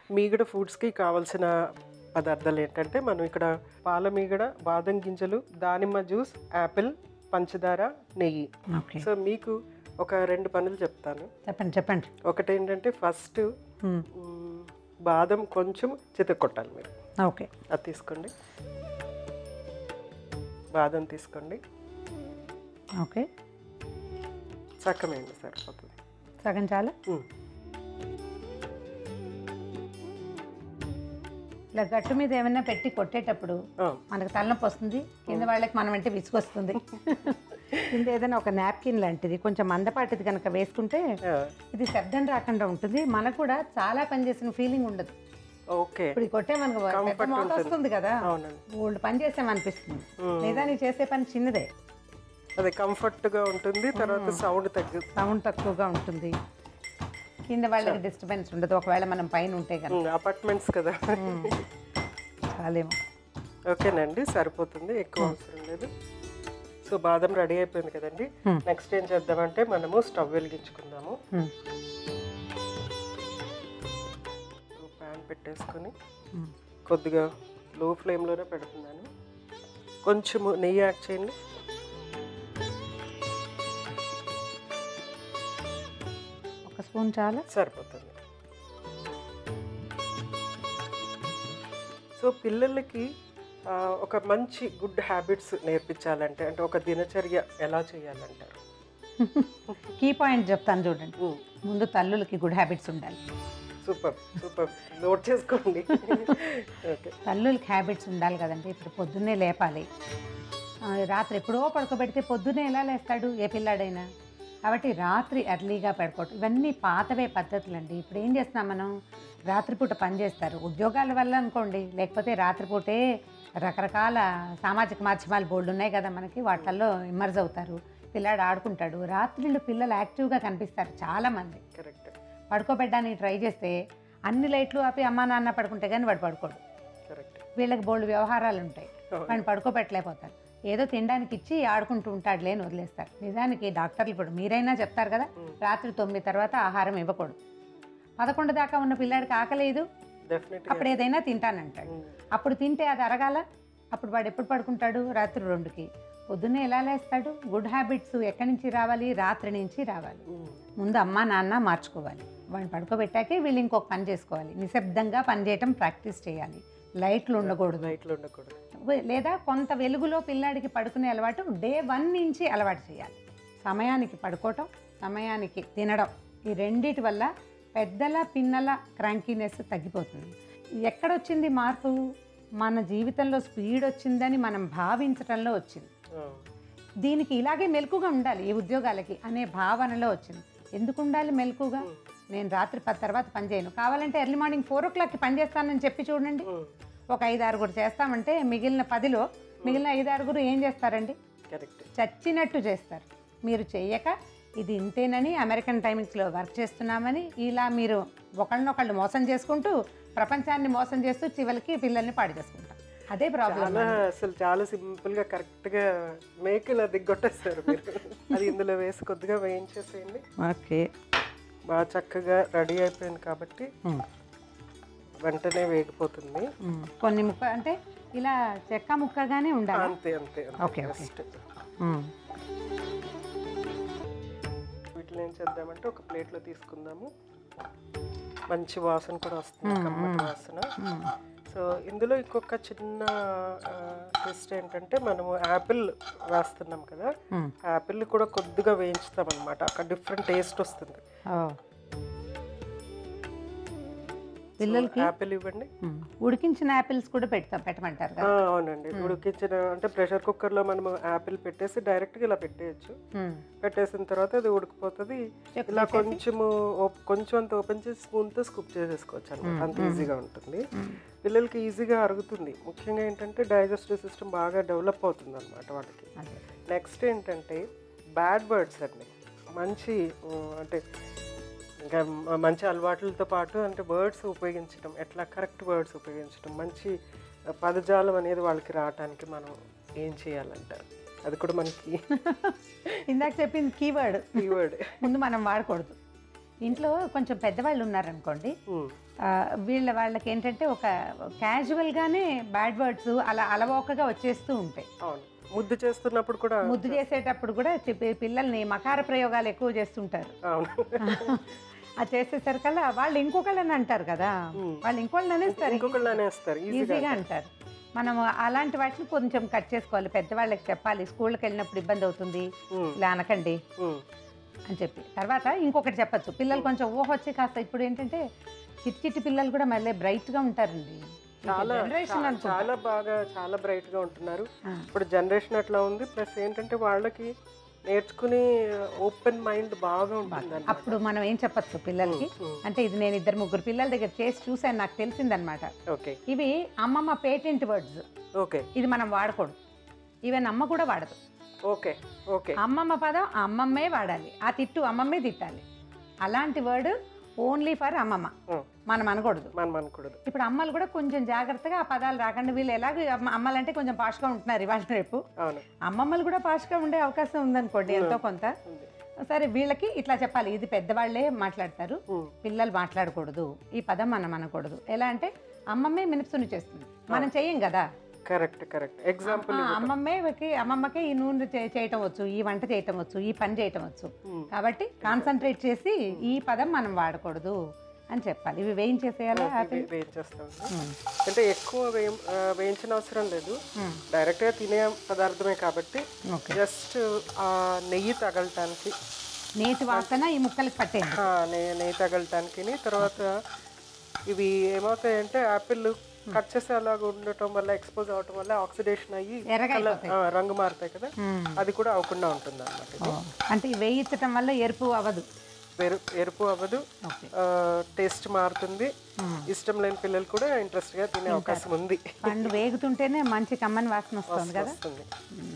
మీగడ ఫుడ్స్కి కావాల్సిన పదార్థాలు ఏంటంటే మనం ఇక్కడ పాల మీగడ బాదం గింజలు దానిమ్మ జ్యూస్ యాపిల్ పంచదార నెయ్యి ఓకే సో మీకు ఒక రెండు పనులు చెప్తాను చెప్పండి చెప్పండి ఒకటి ఏంటంటే ఫస్ట్ మ్మ్. బాదం కొంచెం చితక్కొట్టాలి మీరు ఓకే అది తీసుకోండి బాదం తీసుకోండి ఓకే చక్కమైంది సరిపోతుంది సగం చాలా మ్మ్. ఇలా గట్టు మీద ఏమైనా పెట్టి కొట్టేటప్పుడు ఆ, మనకు తలనొప్పి వస్తుంది కింద వాళ్ళకి మనం అంటే విసుగొస్తుంది కింద ఏదైనా ఒక నాప్కిన్ లాంటిది కొంచెం మందపాటిది కనుక వేసుకుంటే ఆ, ఇది శబ్దం రాకుండా ఉంటుంది మనకు కూడా చాలా పనిచేసిన ఫీలింగ్ ఉండదు ఓకే ఇప్పుడు ఈ కొట్టే మనకు పెద్ద Comfort మోత ఉంటుంది. వస్తుంది కదా అవునండి ఓల్డ్ పని చేసామనిపిస్తుంది మ్మ్. లేదా నీ చేసే పని చిన్నదే అదే కంఫర్ట్గా ఉంటుంది తర్వాత సౌండ్ తగ్గు సౌండ్ తక్కువగా ఉంటుంది కింద వాళ్ళకి డిస్టర్బెన్స్ ఉండదు ఒకవేళ మనం పైన ఉంటే కనుక అపార్ట్మెంట్స్ కదా చాలేమో ఓకేనండి సరిపోతుంది ఎక్కువ అవసరం లేదు సో బాదం రెడీ అయిపోయింది కదండి Hmm. నెక్స్ట్ ఏం చేద్దామంటే మనము స్టవ్ వెలిగించుకుందాము మ్మ్. ప్యాన్ పెట్టేసుకొని మ్మ్. కొద్దిగా లో ఫ్లేమ్లోనే పెడుతున్నాను కొంచెము నెయ్యి యాడ్ చేయండి ఒక స్పూన్ చాలా సరిపోతుంది సో పిల్లలకి ఆ, ఒక మంచి గుడ్ హ్యాబిట్స్ నేర్పించాలంటే అంటే ఒక దినచర్య ఎలా చేయాలంటారు కీ పాయింట్ చెప్తాను చూడండి ఉమ్, ముందు తల్లులకి గుడ్ హ్యాబిట్స్ ఉండాలి సూపర్ సూపర్ నోట్ చేసుకోండి ఓకే తల్లులకి హ్యాబిట్స్ ఉండాలి కదండి ఇప్పుడు పొద్దున్నే లేపాలి ఆ, రాత్రి ఎప్పుడో పడుకోబెడితే పొద్దున్నే ఎలా లేస్తాడు ఏ పిల్లాడైనా కాబట్టి రాత్రి ఎర్లీగా పడుకోవటం ఇవన్నీ పాతవే పద్ధతులు అండి ఇప్పుడు ఏం చేస్తున్నాం మనం రాత్రిపూట పని చేస్తారు ఉద్యోగాల వల్ల అనుకోండి లేకపోతే రాత్రిపూటే రకరకాల సామాజిక మాధ్యమాలు బోర్డు ఉన్నాయి కదా మనకి వాటిల్లో ఇమ్మర్జ్ అవుతారు పిల్లాడు ఆడుకుంటాడు రాత్రిళ్ళు పిల్లలు యాక్టివ్గా కనిపిస్తారు చాలామంది కరెక్ట్ పడుకోబెట్టడానికి ట్రై చేస్తే అన్ని లైట్లు ఆపి అమ్మా నాన్న పడుకుంటే కానీ వాడు పడుకోడు కరెక్ట్ వీళ్ళకి బోల్డ్ వ్యవహారాలు ఉంటాయి వాడిని పడుకోబెట్టలేకపోతారు ఏదో తినడానికి ఇచ్చి ఆడుకుంటూ ఉంటాడులే అని వదిలేస్తారు నిజానికి డాక్టర్లు ఇప్పుడు మీరైనా చెప్తారు కదా రాత్రి తొమ్మిది తర్వాత ఆహారం ఇవ్వకూడదు పదకొండు దాకా ఉన్న పిల్లాడికి ఆకలేదు డెఫినెట్గా అప్పుడు ఏదైనా తింటానంటాడు అప్పుడు తింటే అది అరగాల అప్పుడు వాడు ఎప్పుడు పడుకుంటాడు రాత్రి రెండుకి పొద్దున్నే ఎలా లేస్తాడు గుడ్ హ్యాబిట్స్ ఎక్కడి నుంచి రావాలి రాత్రి నుంచి రావాలి ముందు అమ్మ నాన్న మార్చుకోవాలి వాడిని పడుకోబెట్టాకే వీళ్ళు ఇంకొక పని చేసుకోవాలి నిశ్శబ్దంగా పనిచేయటం ప్రాక్టీస్ చేయాలి లైట్లు ఉండకూడదు లైట్లు ఉండకూడదు లేదా కొంత వెలుగులో పిల్లాడికి పడుకునే అలవాటు డే వన్ నుంచి అలవాటు చేయాలి సమయానికి పడుకోవటం సమయానికి తినడం ఈ రెండిటి వల్ల పెద్దల పిన్నల క్రాంకీనెస్ తగ్గిపోతుంది ఎక్కడొచ్చింది మార్పు మన జీవితంలో స్పీడ్ వచ్చిందని మనం భావించటంలో వచ్చింది ఆ, దీనికి ఇలాగే మెలకుగా ఉండాలి ఈ ఉద్యోగాలకి అనే భావనలో వచ్చింది ఎందుకు ఉండాలి మెలకుగా నేను రాత్రి పది తర్వాత పని చేయను కావాలంటే ఎర్లీ మార్నింగ్ ఫోర్ ఓ క్లాక్కి పని చేస్తానని చెప్పి చూడండి ఉమ్, ఒక ఐదు ఆరుగురు చేస్తామంటే మిగిలిన పదిలో మిగిలిన ఐదు ఆరుగురు ఏం చేస్తారండి కరెక్ట్ చచ్చినట్టు చేస్తారు మీరు చెయ్యక ఇది ఇంతేనని అమెరికన్ టైమింగ్స్లో వర్క్ చేస్తున్నామని ఇలా మీరు ఒకళ్ళనొకళ్ళు మోసం చేసుకుంటూ ప్రపంచాన్ని మోసం చేస్తూ చివరికి పిల్లల్ని పాడు చేసుకుంటాం అదే ప్రాబ్లం చాలా అసలు చాలా సింపుల్ గా కరెక్ట్ గా మేకలు అది దిగ్గొట్టేస్తారు మీరు అది ఇందులో వేసి కొద్దిగా వేయించేసేయండి ఓకే బాగా చక్కగా రెడీ అయిపోయింది కాబట్టి వెంటనే వేగిపోతుంది కొన్ని ముక్క అంటే ఇలా చెక్క ముక్కగానే ఉండాలి అంతే అంతే ఓకే, ఓకే. జస్ట్ వీటిని ఏం చేద్దామంటే ఒక ప్లేట్లో తీసుకుందాము మంచి వాసన కూడా వస్తుంది కమ్మటి వాసన సో ఇందులో ఇంకొక చిన్న టెస్ట్ ఏంటంటే మనము యాపిల్ వేస్తున్నాం కదా యాపిల్ కూడా కొద్దిగా వేయించుతాం అనమాట అక్కడ డిఫరెంట్ టేస్ట్ వస్తుంది పిల్లలకి యాపిల్ ఇవ్వండి ఉమ్. ఉడికించిన యాపిల్స్ కూడా పెడతాం పెట్టమంటారు ఆ, కదా అవునండి ఉడికించిన అంటే ప్రెషర్ కుక్కర్లో మనము యాపిల్ పెట్టేసి డైరెక్ట్గా ఇలా పెట్టేయచ్చు ఉమ్. పెట్టేసిన తర్వాత అది ఉడికిపోతుంది ఇలా కొంచెము ఓప్- కొంచెం అంత ఓపెన్ చేసి స్పూన్తో స్కూప్ చేసేసుకోవచ్చు అనమాట అంత ఈజీగా ఉంటుంది పిల్లలకి ఈజీగా అరుగుతుంది ముఖ్యంగా ఏంటంటే డైజెస్టివ్ సిస్టమ్ బాగా డెవలప్ అవుతుంది అనమాట వాళ్ళకి అదే నెక్స్ట్ ఏంటంటే బ్యాడ్ వర్డ్స్ అండి మంచి ఉమ్, అంటే ఇంకా మ- మంచి అలవాట్లతో పాటు అంటే వర్డ్స్ ఉపయోగించడం ఎట్లా కరెక్ట్ వర్డ్స్ ఉపయోగించడం మంచి ఆ, పదజాలం అనేది వాళ్ళకి రావటానికి మనం ఏం చేయాలంటారు అది కూడా మనకి ఇందాక చెప్పింది కీవర్డ్ కీవర్డ్ ముందు మనం వాడకూడదు ఇంట్లో కొంచెం పెద్దవాళ్ళు ఉన్నారనుకోండి ఉమ్, ఆ, వీళ్ళ వాళ్ళకి ఏంటంటే ఒక క్యాజువల్గానే బ్యాడ్ వర్డ్స్ అలా అలవోకగా వచ్చేస్తూ ఉంటాయి అవును ముద్దు చేస్తున్నప్పుడు కూడా ముద్దు చేసేటప్పుడు కూడా చెప్పి- పిల్లల్ని మకార ప్రయోగాలు ఎక్కువ చేస్తుంటారు అవును అది చేసేసరికల్లా వాళ్ళు ఇంకొకళ్ళని అంటారు కదా ఉమ్. వాళ్ళు ఇంకోళ్ళని అనేస్తారు ఇంకొకళ్ళు అనేస్తారు ఈజీగా ఈజీగా అంటారు మనం అలాంటి వాటిని కొంచెం కట్ చేసుకోవాలి పెద్దవాళ్ళకి చెప్పాలి స్కూల్కి వెళ్ళినప్పుడు ఇబ్బంది అవుతుంది ఉమ్, ఇలా అనకండి ఉమ్, అని చెప్పి తర్వాత ఇంకొకటి చెప్పచ్చు పిల్లలు కొంచెం ఊహ వచ్చి కాస్త ఇప్పుడు ఏంటంటే చిట్టి చిట్టి పిల్లలు కూడా మళ్ళీ బ్రైట్గా ఉంటారండి చాలా జనరేషన్ చా- అనుకుంటా చాలా బాగా చాలా బ్రైట్ గా ఉంటున్నారు ఆ, ఇప్పుడు జనరేషన్ అట్లా ఉంది ప్లస్ ఏంటంటే వాళ్ళకి నేర్చుకునే ఓపెన్ మైండ్ బాగా ఉంటుంది అప్పుడు మనం ఏం చెప్పచ్చు పిల్లలకి అంటే ఇది నేను ఇద్దరు ముగ్గురు పిల్లల దగ్గర చేసి చూసాను నాకు తెలిసిందనమాట ఓకే ఇవి అమ్మమ్మ పేటెంట్ వర్డ్స్ ఓకే ఇది మనం వాడకూడదు ఈవెన్ అమ్మ కూడా వాడదు ఓకే ఓకే అమ్మమ్మ పదం అమ్మమ్మే వాడాలి ఆ తిట్టు అమ్మమ్మే తిట్టాలి అలాంటి వర్డ్ ఓన్లీ ఫర్ అమ్మమ్మ మనం అనకూడదు మనం అనకూడదు ఇప్పుడు అమ్మలు కూడా కొంచెం జాగ్రత్తగా ఆ పదాలు రాకుండా వీళ్ళు ఎలాగో అమ్మ- అమ్మలంటే కొంచెం పాష్గా ఉంటున్నారు ఇవాళ రేపు అవును అమ్మమ్మలు కూడా పాష్గా ఉండే అవకాశం ఉందనుకోండి ఎంతో కొంత ఉంది సరే వీళ్ళకి ఇట్లా చెప్పాలి ఇది పెద్దవాళ్ళే మాట్లాడతారు ఉమ్, పిల్లలు మాట్లాడకూడదు ఈ పదం మనం అనకూడదు ఎలా అంటే అమ్మమ్మే మినుపుసుని చేస్తుంది మనం చెయ్యం కదా కరెక్ట్ కరెక్ట్ ఎగ్జాంపుల్ ఆ, అమ్మమ్మేకి అమ్మమ్మకే ఈ నూనె చే- చేయటం వచ్చు ఈ వంట చేయటం వచ్చు ఈ పని చేయటం వచ్చు కాబట్టి కాన్సన్ట్రేట్ చేసి ఈ పదం మనం వాడకూడదు అని చెప్పాలి ఇవి వేయించేసేయాలా హ్యాపీ వేయించేస్తాం అంటే ఎక్కువ వేయం ఆ, వేయించిన అవసరం లేదు డైరెక్ట్ గా తినే పదార్థమే కాబట్టి ఓకే జస్ట్ ఆ నెయ్యి తగలటానికి నేతి వాసన ఈ ముక్కలకి పట్టేయండి ఆ, నెయ్యి నెయ్యి తగలటానికి తర్వాత ఇవి ఏమవుతాయంటే యాపిల్ కట్ చేసి అలాగ ఉండటం వల్ల ఎక్స్పోజ్ అవటం వల్ల ఆక్సిడేషన్ అయ్యి ఎర్రగా కలర్ ఆ, రంగు మారుతాయి కదా మ్మ్. అది కూడా అవ్వకుండా ఉంటుంది అనమాట ఓ, అంటే ఈ వేయించటం వల్ల ఎరుపు అవ్వదు ఎరుపు అవ్వదు ఓకే టేస్ట్ మారుతుంది ఇష్టం లేని పిల్లలు కూడా ఇంట్రెస్ట్ గా తినే అవకాశం ఉంది పండు వేగుతుంటేనే మంచి కమ్మని వాసన వస్తుంది కదా వస్తుంది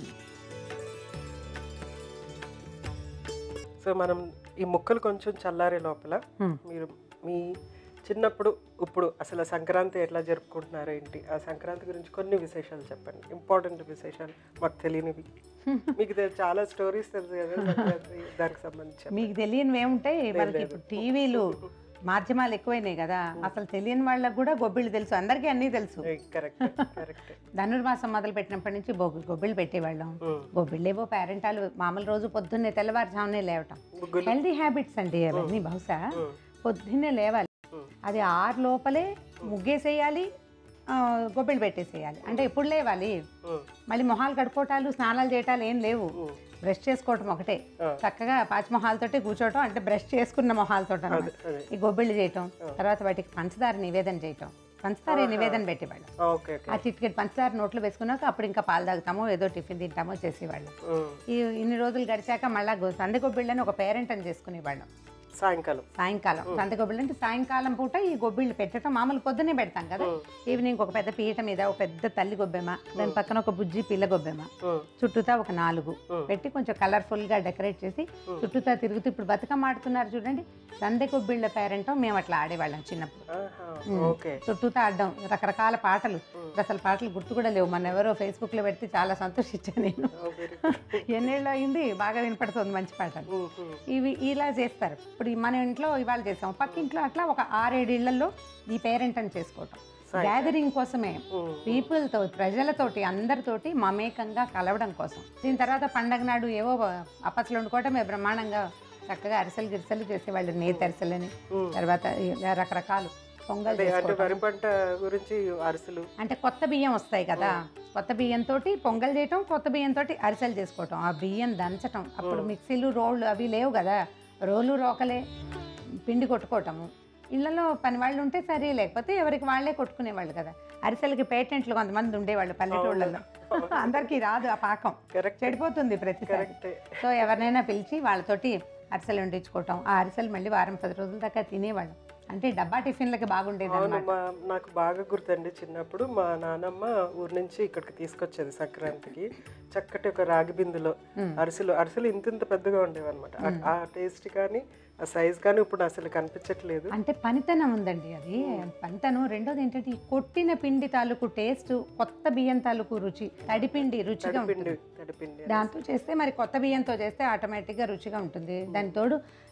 సో మనం ఈ ముక్కలు కొంచెం చల్లారే లోపల మ్మ్. మీరు మీ చిన్నప్పుడు ఇప్పుడు అసలు సంక్రాంతి ఎట్లా జరుపుకుంటున్నారు ఏంటి ఆ సంక్రాంతి గురించి కొన్ని విశేషాలు చెప్పండి ఇంపార్టెంట్ విశేషాలు మాకు తెలియనివి మీకు తె- చాలా స్టోరీస్ తెలుసు కదా సంక్రాంతి దానికి సంబంధించి మీకు తెలియనివి ఏముంటాయి మనకి ఇప్పుడు టీవీలు మాధ్యమాలు ఎక్కువైనాయి కదా అసలు తెలియని వాళ్ళకి కూడా గొబ్బిళ్ళు తెలుసు అందరికీ అన్నీ తెలుసు కరెక్ట్ కరెక్ట్ ధనుర్మాసం మొదలు పెట్టినప్పటి నుంచి బొగ్గు గొబ్బిళ్ళు పెట్టేవాళ్ళం గొబ్బిళ్ళేవో పేరెంటాలు మామూలు రోజు పొద్దున్నే తెల్లవారుజామునే లేవటం ముగ్గులు హెల్దీ హ్యాబిట్స్ అండి అవన్నీ బహుశా మ్మ్. పొద్దున్నే లేవాలి మ్మ్. అది ఆరు లోపలే ముగ్గేసేయాలి ఆ, గొబ్బిళ్ళు పెట్టేసేయాలి అంటే ఎప్పుడు లేవాలి మ్మ్. మళ్ళీ మొహాలు కడుక్కోవటాలు స్నానాలు చేయటాలు ఏం లేవు మ్మ్. బ్రష్ చేసుకోవటం ఒకటే ఆ. చక్కగా పాచి మొహాలతోటి కూర్చోవటం అంటే బ్రష్ చేసుకున్న మొహాలతో అదే అదే ఈ గొబ్బిళ్ళు చేయటం తర్వాత వాటికి పంచదార నివేదన చేయటం పంచదార నివేదన పెట్టేవాళ్ళం ఓకే ఓకే ఆ చిటికెట్ పంచదార నోట్లో వేసుకున్నాక అప్పుడు ఇంకా పాలు తాగుతామో ఏదో టిఫిన్ తింటామో చేసేవాళ్ళం మ్మ్. ఈ ఇన్ని రోజులు గడిచాక మళ్ళీ సందె గొబ్బిళ్ళని ఒక పేరెంట్ అని చేసుకునేవాళ్ళం సాయంకాలం సాయంకాలం సంత గొబ్బిళ్ళు అంటే సాయంకాలం పూట ఈ గొబ్బిళ్ళు పెట్టడం మామూలు పొద్దునే పెడతాం కదా ఈవినింగ్ ఒక పెద్ద పీట మీద ఒక పెద్ద తల్లి గొబ్బెమ్మ దాని పక్కన ఒక బుజ్జి పిల్ల గొబ్బెమ్మ మ్మ్. చుట్టూతా ఒక నాలుగు మ్మ్. పెట్టి కొంచెం కలర్ఫుల్ గా డెకరేట్ చేసి చుట్టూతా తిరుగుతూ ఇప్పుడు బతుకమ్మ ఆడుతున్నారు చూడండి సందె గొబ్బిళ్ళ పేరెంటం మేము అట్లా ఆడేవాళ్ళం చిన్నప్పుడు ఆహా, ఓకే చుట్టూతా ఆడడం రకరకాల పాటలు అసలు పాటలు గుర్తు కూడా లేవు మన ఎవరో ఫేస్బుక్ లో పెడితే చాలా సంతోషించాను నేను ఓ, వెరీ గుడ్ ఎన్నేళ్ళు అయింది బాగా వినపడుతుంది మంచి పాటలు మ్మ్, మ్మ్. ఇవి ఇలా చేస్తారు ఇప్పుడు మన ఇంట్లో ఇవాళ చేసాం పక్క ఇంట్లో అట్లా ఒక ఆరేడు ఇళ్లలో ఈ పేరెంట్ అని చేసుకోవటం గ్యాదరింగ్ కోసమే మ్మ్. పీపుల్తో ప్రజలతోటి అందరితోటి మమేకంగా కలవడం కోసం దీని తర్వాత పండగ నాడు ఏవో అప్పట్లు వండుకోవటమే బ్రహ్మాండంగా చక్కగా అరిసెలు గిరిసెలు చేసేవాళ్ళు నేతి అరిసెలని మ్మ్. తర్వాత ఇలా రకరకాలు పొంగల్ అదే అంటే చేసుకోవటం వరి పంట గురించి అరిసెలు అంటే కొత్త బియ్యం వస్తాయి కదా కొత్త బియ్యంతో పొంగల్ చేయటం కొత్త బియ్యంతో అరిసెలు చేసుకోవటం ఆ బియ్యం దంచటం అప్పుడు మిక్సీలు రోళ్ళు అవి లేవు కదా రోలు రోకలే పిండి కొట్టుకోవటము ఇళ్లలో పని వాళ్ళు ఉంటే సరే లేకపోతే ఎవరికి వాళ్ళే కొట్టుకునేవాళ్ళు కదా అరిసెలకి పేటెంట్లు కొంతమంది ఉండేవాళ్ళు పల్లెటూళ్ళలో అందరికీ రాదు ఆ పాకం కరెక్ట్ చెడిపోతుంది ప్రతిసారి కరెక్టే సో ఎవరినైనా పిలిచి వాళ్ళతోటి అరిసెలు వండించుకోవటం ఆ అరిసెలు మళ్ళీ వారం పది రోజుల దాకా తినేవాళ్ళం అంటే డబ్బా టిఫిన్లకి బాగుండేది అవును మా నాకు బాగా గుర్తండి చిన్నప్పుడు మా నానమ్మ ఊరు నుంచి ఇక్కడికి తీసుకొచ్చేది సంక్రాంతికి చక్కటి ఒక రాగి బిందులో అరిసెలు అరిసెలు ఇంత ఇంత పెద్దగా ఉండేవి అనమాట ఆ టేస్ట్ కానీ ఆ సైజ్ కానీ ఇప్పుడు అసలు కనిపించట్లేదు అంటే పనితనం ఉందండి అది పనితనం రెండోది ఏంటంటే ఈ కొట్టిన పిండి తాలూకు టేస్ట్ కొత్త బియ్యం తాలూకు రుచి తడిపిండి రుచిగా ఉంటుంది పిండి తడిపిండి దాంతో చేస్తే మరి కొత్త బియ్యంతో చేస్తే ఆటోమేటిక్గా రుచిగా ఉంటుంది దాని తోడు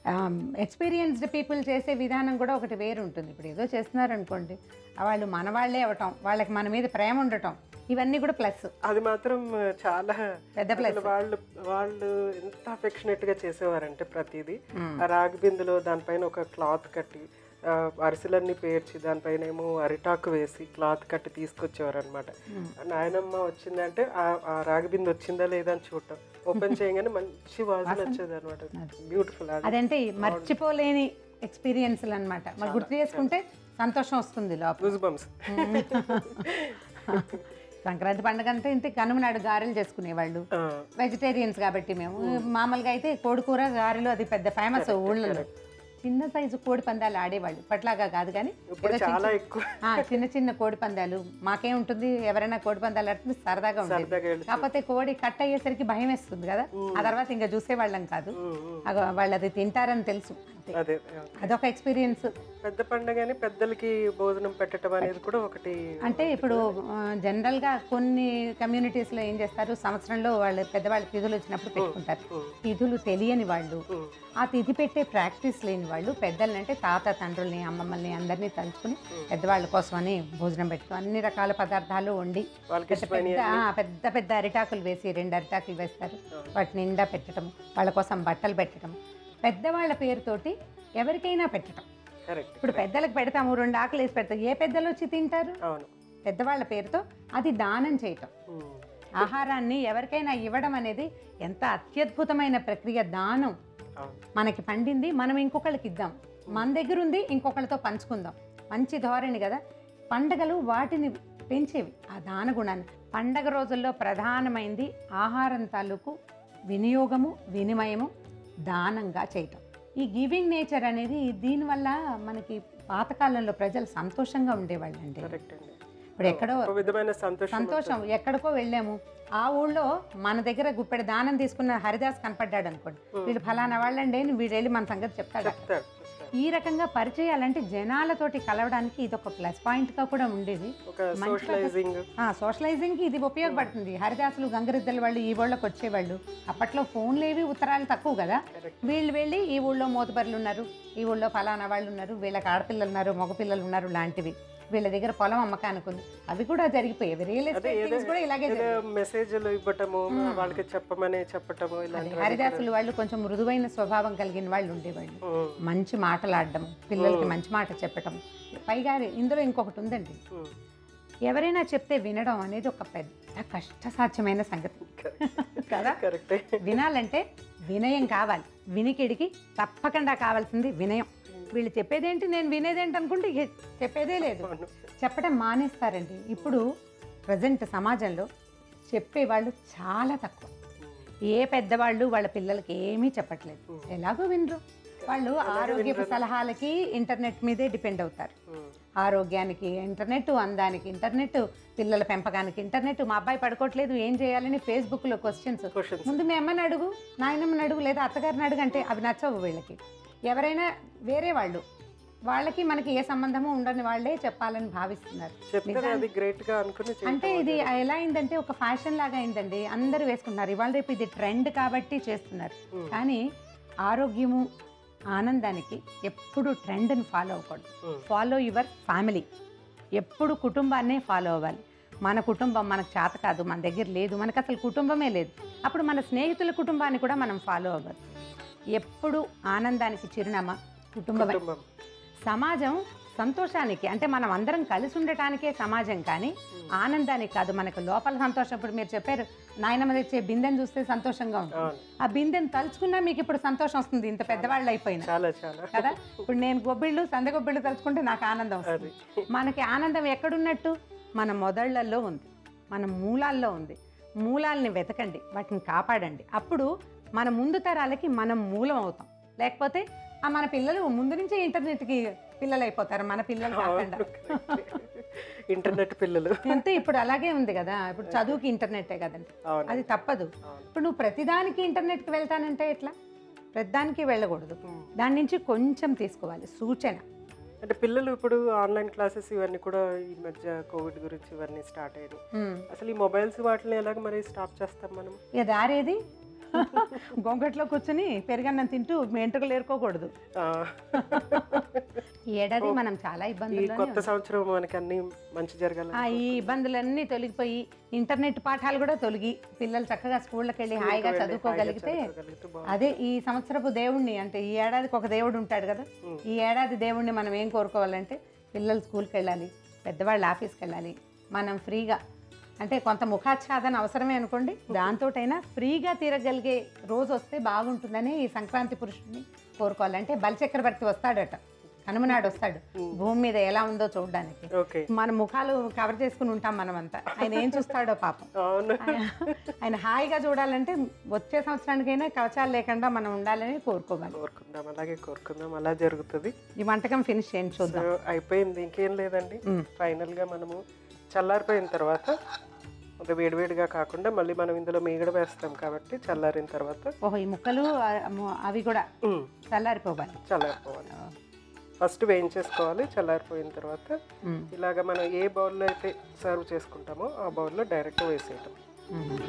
ఎక్స్పీరియన్స్డ్ పీపుల్ చేసే విధానం కూడా ఒకటి వేరు ఉంటుంది ఇప్పుడు ఏదో చేస్తున్నారు అనుకోండి వాళ్ళు మన వాళ్ళే అవటం వాళ్ళకి మన మీద ప్రేమ ఉండటం ఇవన్నీ కూడా ప్లస్ అది మాత్రం చాలా పెద్ద ప్లస్ అసలు వాళ్ళు వాళ్ళు ఎంత అఫెక్షనేట్ గా చేసేవారంటే ప్రతిదీ ఆ రాగి బిందులో దానిపైన ఒక క్లాత్ కట్టి ఆ, అరిసెలన్నీ పేర్చి దానిపైన ఏమో అరిటాకు వేసి క్లాత్ కట్టి తీసుకొచ్చేవారు అనమాట నాయనమ్మ వచ్చిందంటే ఆ- ఆ రాగి బిందు వచ్చిందా లేదా అని చూడటం ఓపెన్ చేయగానే మంచి వాసన వచ్చేది అనమాట బ్యూటిఫుల్ అది అదంటే మర్చిపోలేని ఎక్స్పీరియన్స్లు అనమాట మరి గుర్తు చేసుకుంటే సంతోషం వస్తుంది లోపల గూస్ బంప్స్ సంక్రాంతి పండుగ అంటే ఇంత కనుమనాడు గారెలు చేసుకునేవాళ్ళు వెజిటేరియన్స్ కాబట్టి మేము మామూలుగా అయితే కోడి కూర గారెలు అది పెద్ద ఫేమస్ ఊళ్ళలో చిన్న సైజు కోడి పందాలు ఆడేవాళ్ళు ఇప్పట్లాగా కాదు కానీ ఇప్పుడు ఏదో చిన్న- చాలా ఎక్కువ ఆ, చిన్న చిన్న కోడి పందాలు మాకేం ఉంటుంది ఎవరైనా కోడి పందాలు ఆడుతుంది సరదాగా ఉంటుంది సరదాగా వెళ్ళి కాకపోతే కోడి కట్ అయ్యేసరికి భయం వేస్తుంది కదా ఆ తర్వాత ఇంకా చూసేవాళ్ళం కాదు ఉమ్, ఉమ్. అగో వాళ్ళు అది తింటారని తెలుసు అంతే అదే అదొక ఎక్స్పీరియన్స్ పెద్ద పండగని పెద్దలకి భోజనం పెట్టడం అనేది కూడా ఒకటి అంటే ఇప్పుడు ఆ, జనరల్గా కొన్ని కమ్యూనిటీస్లో ఏం చేస్తారు సంవత్సరంలో వాళ్ళు పెద్దవాళ్ళ తిథులు వచ్చినప్పుడు పెట్టుకుంటారు తిథులు తెలియని వాళ్ళు ఉమ్, ఆ తిథి పెట్టే ప్రాక్టీస్ లేని వాళ్ళు పెద్దల్ని అంటే తాత తండ్రుల్ని అమ్మమ్మల్ని అందరినీ తలుచుకుని పెద్దవాళ్ళ కోసమని భోజనం పెట్టుకుని అన్ని రకాల పదార్థాలు వండి వాళ్ళకి పెద్ద పెద్ద ఆ, పెద్ద పెద్ద అరిటాకులు వేసి రెండు అరిటాకులు వేస్తారు వాటి నిండా పెట్టడం వాళ్ళ కోసం బట్టలు పెట్టడం పెద్దవాళ్ళ పేరుతోటి ఎవరికైనా పెట్టడం కరెక్ట్ ఇప్పుడు పెద్దలకు పెడతాము రెండు ఆకులు వేసి పెడతాం ఏ పెద్దలు వచ్చి తింటారు అవును పెద్దవాళ్ళ పేరుతో అది దానం చేయటం ఉమ్, ఆహారాన్ని ఎవరికైనా ఇవ్వడం అనేది ఎంత అత్యద్భుతమైన ప్రక్రియ దానం అవును మనకి పండింది మనం ఇంకొకళ్ళకి ఇద్దాం మన దగ్గర ఉంది ఇంకొకళ్ళతో పంచుకుందాం మంచి ధోరణి కదా పండగలు వాటిని పెంచేవి ఆ దాన గుణాన్ని పండగ రోజుల్లో ప్రధానమైంది ఆహారం తాలూకు వినియోగము వినిమయము దానంగా చేయటం ఈ గివింగ్ నేచర్ అనేది దీనివల్ల మనకి పాతకాలంలో ప్రజలు సంతోషంగా ఉండేవాళ్ళండి కరెక్ట్ అండి ఇప్పుడు ఎక్కడో ఒక విధమైన సంతోషం సంతోషం ఎక్కడికో వెళ్ళాము ఆ ఊళ్ళో మన దగ్గర గుప్పెడు దానం తీసుకున్న హరిదాస్ కనపడ్డాడు అనుకోండి వీళ్ళు ఫలానా వాళ్ళండి అని వీడు వెళ్ళి మన సంగతి చెప్తాడు అక్కడ. చెప్తారు చెప్తారు. ఈ రకంగా పరిచయాలంటే జనాలతోటి కలవడానికి ఇది ఒక ప్లస్ పాయింట్గా కూడా ఉండేది ఒక సోషలైజింగ్ సోషలైజింగ్కి ఇది ఉపయోగపడుతుంది హరిదాసులు గంగరిద్దల వాళ్ళు ఈ ఊళ్ళోకి వచ్చేవాళ్ళు అప్పట్లో ఫోన్లు ఏవి ఉత్తరాలు తక్కువ కదా కరెక్ట్ వీళ్ళు వెళ్ళి ఈ ఊళ్ళో మోతుబర్లు ఉన్నారు ఈ ఊళ్ళో ఫలానా వాళ్ళు ఉన్నారు వీళ్ళకి ఆడపిల్లలు ఉన్నారు మగపిల్లలు ఉన్నారు లాంటివి వీళ్ళ దగ్గర పొలం అమ్మకానికి ఉంది అవి కూడా జరిగిపోయేవి రియల్ ఎస్టేట్ థింగ్స్ కూడా ఇలాగే ఏదో మెసేజ్లు ఇవ్వటము వాళ్ళకి చెప్పమని చెప్పటము ఇలాంటి హరిదాసులు వాళ్ళు కొంచెం మృదువైన స్వభావం కలిగిన వాళ్ళు ఉండేవాళ్ళు ఉమ్, మంచి మాటలాడడం పిల్లలకి మంచి మాట చెప్పటం పైగా ఇందులో ఇంకొకటి ఉందండి ఉమ్, ఎవరైనా చెప్తే వినడం అనేది ఒక పెద్ద కష్టసాధ్యమైన సంగతి కదా కరెక్టే వినాలంటే వినయం కావాలి వినికిడికి తప్పకుండా కావాల్సింది వినయం వీళ్ళు చెప్పేదేంటి నేను వినేదేంటి అనుకుంటే ఇక చెప్పేదే లేదు అవును. చెప్పడం మానేస్తారండి ఇప్పుడు ప్రజెంట్ సమాజంలో చెప్పేవాళ్ళు చాలా తక్కువ ఏ పెద్దవాళ్ళు వాళ్ళ పిల్లలకి ఏమీ చెప్పట్లేదు ఎలాగో వినరు వాళ్ళు ఆరోగ్య సలహాలకి ఇంటర్నెట్ మీదే డిపెండ్ అవుతారు ఉమ్, ఆరోగ్యానికి ఇంటర్నెట్ అందానికి ఇంటర్నెట్ పిల్లల పెంపకానికి ఇంటర్నెట్ మా అబ్బాయి పడుకోవట్లేదు ఏం చేయాలని ఫేస్బుక్లో క్వశ్చన్స్ క్వశ్చన్స్ ముందు మీ అమ్మని అడుగు నాయనమ్మని అడుగు లేదా అత్తగారిని అడుగు అంటే అవి నచ్చవు వీళ్ళకి ఎవరైనా వేరే వాళ్ళు వాళ్ళకి మనకి ఏ సంబంధము ఉండని వాళ్ళే చెప్పాలని భావిస్తున్నారు చెప్తే అది గ్రేట్ గా అనుకుని చేయటం. అంటే ఇది ఎలా అయిందంటే ఒక ఫ్యాషన్ లాగా అయిందండి అందరూ వేసుకుంటున్నారు ఇవాళ రేపు ఇది ట్రెండ్ కాబట్టి చేస్తున్నారు Hmm. కానీ ఆరోగ్యము ఆనందానికి ఎప్పుడు ట్రెండ్ని ఫాలో అవ్వకూడదు Hmm. ఫాలో యువర్ ఫ్యామిలీ ఎప్పుడు కుటుంబాన్నే ఫాలో అవ్వాలి మన కుటుంబం మనకు చేత కాదు మన దగ్గర లేదు మనకు అసలు కుటుంబమే లేదు అప్పుడు మన స్నేహితుల కుటుంబాన్ని కూడా మనం ఫాలో అవ్వాలి ఎప్పుడు ఆనందానికి చిరునామా కుటుంబమే కుటుంబం సమాజం సంతోషానికి అంటే మనం అందరం కలిసి ఉండటానికే సమాజం కానీ ఆనందానికి కాదు మనకు లోపల సంతోషం ఇప్పుడు మీరు చెప్పారు నాయనమ్మ తెచ్చే బిందెని చూస్తే సంతోషంగా ఉంటుంది అవును ఆ బిందెని తలుచుకున్నా మీకు ఇప్పుడు సంతోషం వస్తుంది ఇంత పెద్దవాళ్ళు అయిపోయినా చాలా చాలా కదా ఇప్పుడు నేను గొబ్బిళ్ళు సంద గొబ్బిళ్ళు తలుచుకుంటే నాకు ఆనందం వస్తుంది మనకి ఆనందం ఎక్కడున్నట్టు మన మొదళ్లలో ఉంది మన మూలాల్లో ఉంది మూలాల్ని వెతకండి వాటిని కాపాడండి అప్పుడు మన ముందు తరాలకి మనం మూలం అవుతాం లేకపోతే ఆ మన పిల్లలు ముందు నుంచే ఇంటర్నెట్కి పిల్లలు అయిపోతారు మన పిల్లలు కాకుండా ఇంటర్నెట్ పిల్లలు అంతే ఇప్పుడు అలాగే ఉంది కదా ఇప్పుడు చదువుకి ఇంటర్నెట్టే కదండి అవును అది తప్పదు అవును. ఇప్పుడు నువ్వు ప్రతిదానికి ఇంటర్నెట్కి వెళ్తానంటే ఎట్లా ప్రతిదానికి వెళ్ళకూడదు ఉమ్. దాని నుంచి కొంచెం తీసుకోవాలి సూచన అంటే పిల్లలు ఇప్పుడు ఆన్లైన్ క్లాసెస్ ఇవన్నీ కూడా ఈ మధ్య కోవిడ్ గురించి ఇవన్నీ స్టార్ట్ అయ్యాయి ఉమ్. అసలు ఈ మొబైల్స్ వాటిని ఎలాగ మరి స్టాప్ చేస్తాం మనం ఇక దారేది గొంగట్లో కూర్చొని పెరుగన్నం తింటూ వెంట్రుకలు ఏరుకోకూడదు ఆ, ఈ ఏడాది మనం చాలా ఈ ఇబ్బందులు కొత్త సంవత్సరం మనకి అన్ని మంచి జరగాలి ఆ, ఈ ఇబ్బందులన్నీ తొలగిపోయి ఇంటర్నెట్ పాఠాలు కూడా తొలగి పిల్లలు చక్కగా స్కూళ్ళకి వెళ్ళి హాయిగా చదువుకోగలిగితే చదువుకోగలిగితే బాగుంది. అదే ఈ సంవత్సరపు దేవుణ్ణి అంటే ఈ ఏడాదికి ఒక దేవుడు ఉంటాడు కదా ఈ ఏడాది దేవుణ్ణి మనం ఏం కోరుకోవాలంటే పిల్లలు స్కూల్కి వెళ్ళాలి పెద్దవాళ్ళు ఆఫీస్కి వెళ్ళాలి మనం ఫ్రీగా అంటే కొంత ముఖాచ్ఛాదన అవసరమే అనుకోండి దాంతోటైనా ఫ్రీగా తిరగలిగే రోజు వస్తే బాగుంటుందని ఈ సంక్రాంతి పురుషుడిని కోరుకోవాలి అంటే బలిచక్రవర్తి వస్తాడట హనుమనాడు వస్తాడు భూమి మీద ఎలా ఉందో చూడడానికి ఓకే మన ముఖాలు కవర్ చేసుకుని ఉంటాం మనమంతా ఆయన ఏం చూస్తాడో పాపం అవును ఆయన- ఆయన హాయిగా చూడాలంటే వచ్చే సంవత్సరానికైనా కవచాలు లేకుండా మనం ఉండాలని కోరుకోవాలి కోరుకుందాం అలాగే కోరుకుందాం అలా జరుగుతుంది ఈ వంటకం ఫినిష్ చేయండి చూద్దాం సో అయిపోయింది ఇంకేం లేదండి ఫైనల్ గా మనము చల్లారిపోయిన తర్వాత అది వేడివేడిగా కాకుండా మళ్ళీ మనం ఇందులో మీగడ వేస్తాం కాబట్టి చల్లారిన తర్వాత ఓహో ఈ ముక్కలు ఆ, ము- అవి కూడా ఉమ్, చల్లారిపోవాలి చల్లారిపోవాలి ఫస్ట్ వేయించేసుకోవాలి చల్లారిపోయిన తర్వాత ఉమ్. ఇలాగ మనం ఏ బౌల్లో అయితే సర్వ్ చేసుకుంటామో ఆ బౌల్లో డైరెక్ట్ వేసేయటం ఉమ్.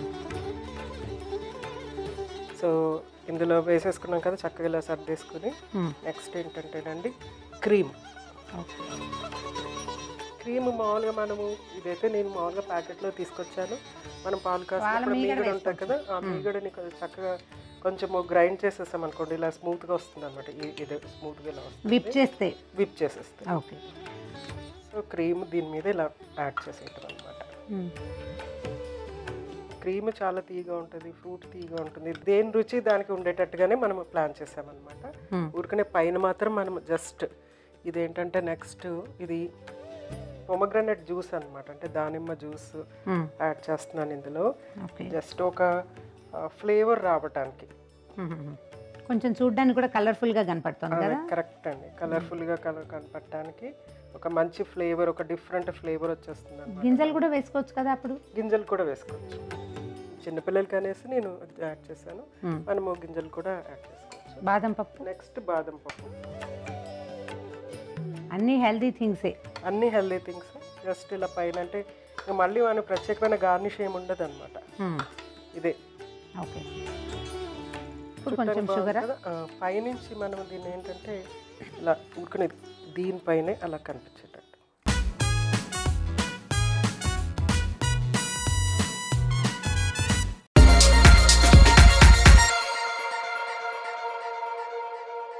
సో ఇందులో వేసేసుకున్నాం కదా చక్కగా ఇలా సర్దేసుకుని ఉమ్. నెక్స్ట్ ఏంటంటేనండి క్రీమ్ ఓకే. క్రీమ్ మామూలుగా మనము ఇదైతే నేను మామూలుగా ప్యాకెట్లో తీసుకొచ్చాను మనం పాలు వాళ్ళ కాసినప్పుడు మీగడ మీగడ ఉంటుంది కదా ఆ మీగడని కొంచెం చక్కగా కొంచెం గ్రైండ్ చేసేస్తాం అనుకోండి ఇలా స్మూత్గా వస్తుంది అనమాట ఇది స్మూత్గా ఇలా వస్తుంది విప్ చేస్తే విప్ చేసేస్తాం ఓకే సో క్రీమ్ దీని మీద ఇలా యాడ్ చేసేయటం అనమాట ఉమ్. క్రీమ్ చాలా తీగా ఉంటుంది ఫ్రూట్ తీగా ఉంటుంది దేని రుచి దానికి ఉండేటట్టుగానే మనం ప్లాన్ చేసామన్నమాట Hmm. ఊరికనే పైన మాత్రం మనం జస్ట్ ఇదేంటంటే నెక్స్ట్ ఇది పొమగ్రనెట్ జ్యూస్ అన్నమాట అంటే దానిమ్మ జ్యూస్ ఉమ్. యాడ్ చేస్తున్నాను ఇందులో ఓకే జస్ట్ ఒక ఫ్లేవర్ రావటానికి ఉమ్. ఉమ్. కొంచెం చూడ్డానికి కూడా కలర్ఫుల్గా కనపడుతుంది కదా కరెక్ట్ అండి కలర్ఫుల్గా కలర్ కనపడటానికి ఒక మంచి ఫ్లేవర్ ఒక డిఫరెంట్ ఫ్లేవర్ వచ్చేస్తుంది అన్నమాట గింజలు కూడా వేసుకోవచ్చు కదా అప్పుడు గింజలు కూడా వేసుకోవచ్చు చిన్నపిల్లలకి అనేసి నేను యాడ్ చేశాను Hmm. మనము గింజలు కూడా యాడ్ చేసుకోవచ్చు బాదం పప్పు నెక్స్ట్ బాదం పప్పు అన్నీ హెల్దీ థింగ్సే అన్ని హెల్దీ థింగ్స్ జస్ట్ ఇలా పైన అంటే ఇక మళ్ళీ మన ప్రత్యేకమైన గార్నిష్ ఏమి ఉండదు అనమాట ఉమ్. ఇదే ఓకే ఇప్పుడు కొంచెం షుగరా కదా ఆ, పైనుంచి మనం దీన్ని ఏంటంటే ఇలా ఊరుకునేది దీనిపైనే అలా కనిపించేటట్టు